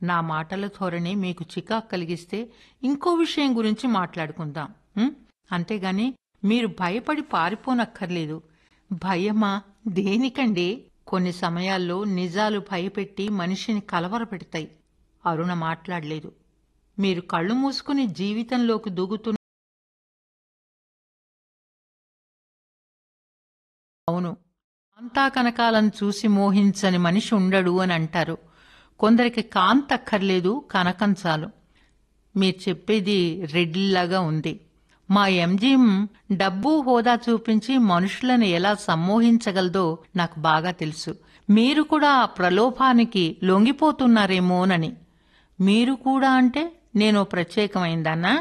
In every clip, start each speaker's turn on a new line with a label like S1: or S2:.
S1: నా మాటల ధోరణి మీకు చికాకు కలిగిస్తే ఇంకో విషయం గురించి మాట్లాడుకుందాం ఉం? అంతేగాని మీరు భయపడి పారిపోనక్కర్లేదు భయమా దేనికండి కొన్ని సమయాల్లో నిజాలు భయపెట్టి మనిషిని కలవరపెడతాయి అరుణ మాట్లాడలేదు మీరు కళ్ళు మూసుకుని జీవితంలోకి దూగుతున్న అవును కాంతా కనకాలను చూసి మోహించని మనిషి ఉండడు అని అంటారు కొందరికి కాంత అక్కర్లేదు కనకం చాలు మీరు చెప్పేది రెడ్డిలాగా ఉంది మా ఎంజిఎం డబ్బు హోదా చూపించి మనుషులను ఎలా సమ్మోహించగలదో నాకు బాగా తెలుసు మీరు కూడా ఆ ప్రలోభానికి లొంగిపోతున్నారేమోనని మీరు కూడా అంటే నేను ప్రత్యేకమైందన్నా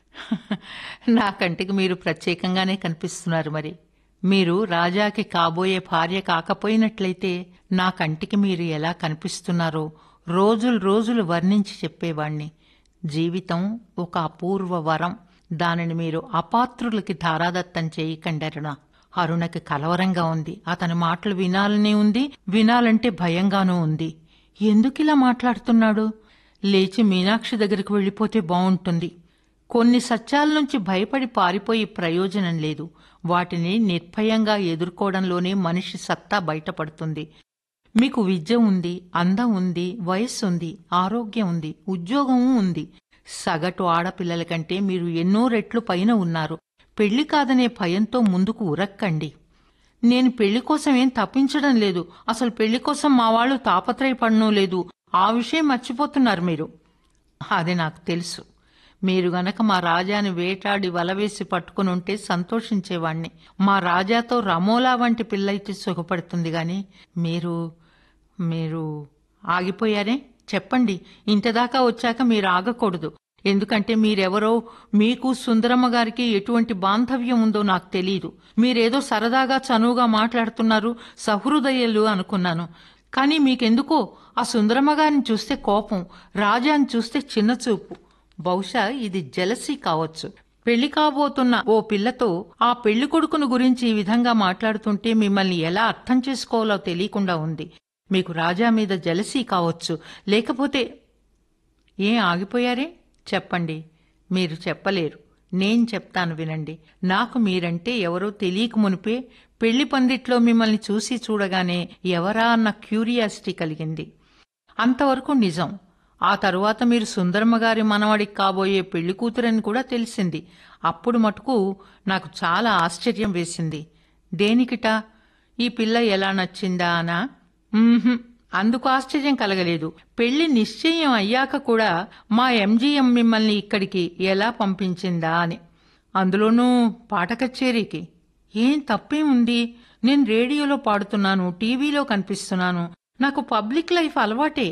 S1: నా కంటికి మీరు ప్రత్యేకంగానే కనిపిస్తున్నారు మరి మీరు రాజాకి కాబోయే భార్య కాకపోయినట్లయితే నా కంటికి మీరు ఎలా కనిపిస్తున్నారో రోజులు రోజులు వర్ణించి చెప్పేవాణ్ణి జీవితం ఒక అపూర్వ వరం దానిని మీరు అపాత్రులకి ధారాదత్తం చేయకండి అరుణ అరుణకి కలవరంగా ఉంది అతని మాటలు వినాలని ఉంది వినాలంటే భయంగానూ ఉంది ఎందుకిలా మాట్లాడుతున్నాడు లేచి మీనాక్షి దగ్గరికి వెళ్ళిపోతే బావుంటుంది కొన్ని సత్యాల నుంచి భయపడి పారిపోయి ప్రయోజనం లేదు వాటిని నిర్భయంగా ఎదుర్కోవడంలోనే మనిషి సత్తా బయటపడుతుంది మీకు విద్య ఉంది అందం ఉంది వయస్సు ఉంది ఆరోగ్యం ఉంది ఉద్యోగం ఉంది సగటు ఆడపిల్లల కంటే మీరు ఎన్నో రెట్లు పైన ఉన్నారు పెళ్లి కాదనే భయంతో ముందుకు ఉరక్కండి నేను పెళ్లి కోసం ఏం తప్పించడం లేదు అసలు పెళ్లి కోసం మా వాళ్ళు తాపత్రయపడను లేదు ఆ విషయం మర్చిపోతున్నారు మీరు అది నాకు తెలుసు మీరు గనక మా రాజాని వేటాడి వలవేసి పట్టుకుని ఉంటే సంతోషించేవాణ్ణి మా రాజాతో రమోలా వంటి పిల్లయితే సుఖపడుతుంది గాని మీరు మీరు ఆగిపోయారే చెప్పండి ఇంతదాకా వచ్చాక మీరు ఆగకూడదు ఎందుకంటే మీరెవరో మీకు సుందరమ్మ గారికి ఎటువంటి బాంధవ్యం ఉందో నాకు తెలియదు మీరేదో సరదాగా చనువుగా మాట్లాడుతున్నారు సహృదయులు అనుకున్నాను కానీ మీకెందుకో ఆ సుందరమ్మ గారిని చూస్తే కోపం రాజాని చూస్తే చిన్నచూపు బహుశా ఇది జలసీ కావచ్చు పెళ్లి కాబోతున్న ఓ పిల్లతో ఆ పెళ్లి కొడుకును గురించి ఈ విధంగా మాట్లాడుతుంటే మిమ్మల్ని ఎలా అర్థం చేసుకోవాలో తెలియకుండా ఉంది మీకు రాజా మీద జలసీ కావచ్చు లేకపోతే ఏం ఆగిపోయారే చెప్పండి మీరు చెప్పలేరు నేను చెప్తాను వినండి నాకు మీరంటే ఎవరో తెలియక మునిపే పెళ్లి పందిట్లో మిమ్మల్ని చూసి చూడగానే ఎవరా అన్న క్యూరియాసిటీ కలిగింది అంతవరకు నిజం ఆ తరువాత మీరు సుందరమ్మ గారి మనవడికి కాబోయే పెళ్లి కూతురని కూడా తెలిసింది అప్పుడు మటుకు నాకు చాలా ఆశ్చర్యం వేసింది దేనికిట ఈ పిల్ల ఎలా నచ్చిందా అనా మ్మ్హ్మ్. అందుకు ఆశ్చర్యం కలగలేదు పెళ్లి నిశ్చయం అయ్యాక కూడా మా ఎంజీఎం మిమ్మల్ని ఇక్కడికి ఎలా పంపించిందా అని అందులోనూ పాట కచేరీకి ఏం తప్పేం ఉంది నేను రేడియోలో పాడుతున్నాను టీవీలో కనిపిస్తున్నాను నాకు పబ్లిక్ లైఫ్ అలవాటే